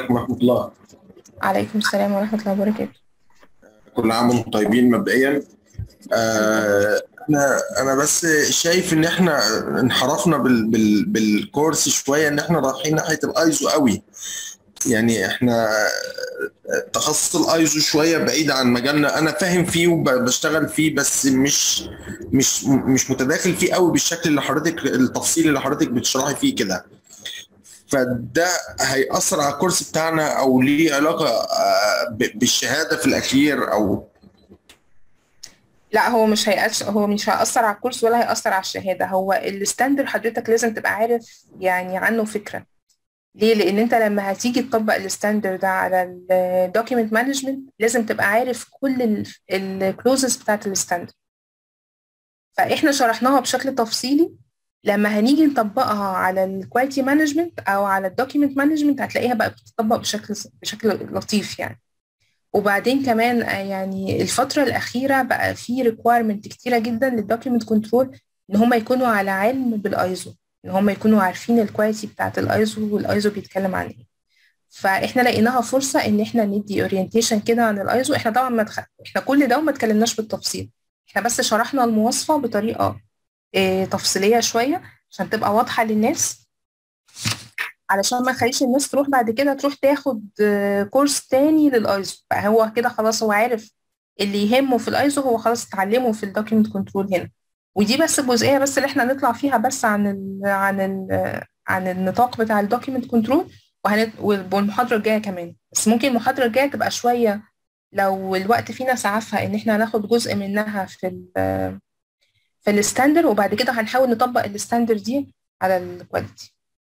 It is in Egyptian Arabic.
عليكم ورحمة الله عليكم السلام ورحمة الله وبركاته كل عام وانتم طيبين مبدئيا آه، انا انا بس شايف ان احنا انحرفنا بال بال بالكورس شويه ان احنا رايحين ناحيه الايزو قوي يعني احنا تخصص الايزو شويه بعيد عن مجالنا انا فاهم فيه وبشتغل فيه بس مش مش مش متداخل فيه قوي بالشكل اللي حضرتك التفصيل اللي حضرتك بتشرحي فيه كده فده هيأثر على الكورس بتاعنا او ليه علاقه آه، ب- بالشهاده في الاخير او لا هو مش هيأثر هو مش هيأثر على الكورس ولا هيأثر على الشهادة هو الستاندر حضرتك لازم تبقى عارف يعني عنه فكرة ليه؟ لأن أنت لما هتيجي تطبق الستاندر ده على الدوكيمنت مانجمنت لازم تبقى عارف كل الكلوزز بتاعت الستاندر فإحنا شرحناها بشكل تفصيلي لما هنيجي نطبقها على الكواليتي مانجمنت أو على الدوكيمنت مانجمنت هتلاقيها بقى بتطبق بشكل بشكل لطيف يعني وبعدين كمان آه، يعني الفترة الأخيرة بقى في ريكويرمنت كتيرة جدا للدوكيمنت كنترول إن هم يكونوا على علم بالأيزو إن هم يكونوا عارفين الكواليتي بتاعت الأيزو والأيزو بيتكلم عن إيه فإحنا لقيناها فرصة إن إحنا ندي أورينتيشن كده عن الأيزو إحنا طبعا ما دخ... إحنا كل ده وما اتكلمناش بالتفصيل إحنا بس شرحنا المواصفة بطريقة إيه تفصيلية شوية عشان تبقى واضحة للناس علشان ما نخليش الناس تروح بعد كده تروح تاخد آه، كورس تاني للايزو فهو كده خلاص هو عارف اللي يهمه في الايزو هو خلاص اتعلمه في الدوكيمنت كنترول هنا ودي بس الجزئيه بس اللي احنا نطلع فيها بس عن ال عن ال عن النطاق بتاع الدوكيمنت كنترول وهنت والمحاضره الجايه كمان بس ممكن المحاضره الجايه تبقى شويه لو الوقت فينا سعفها ان احنا هناخد جزء منها في ال في الستاندر وبعد كده هنحاول نطبق الستاندر دي على الكواليتي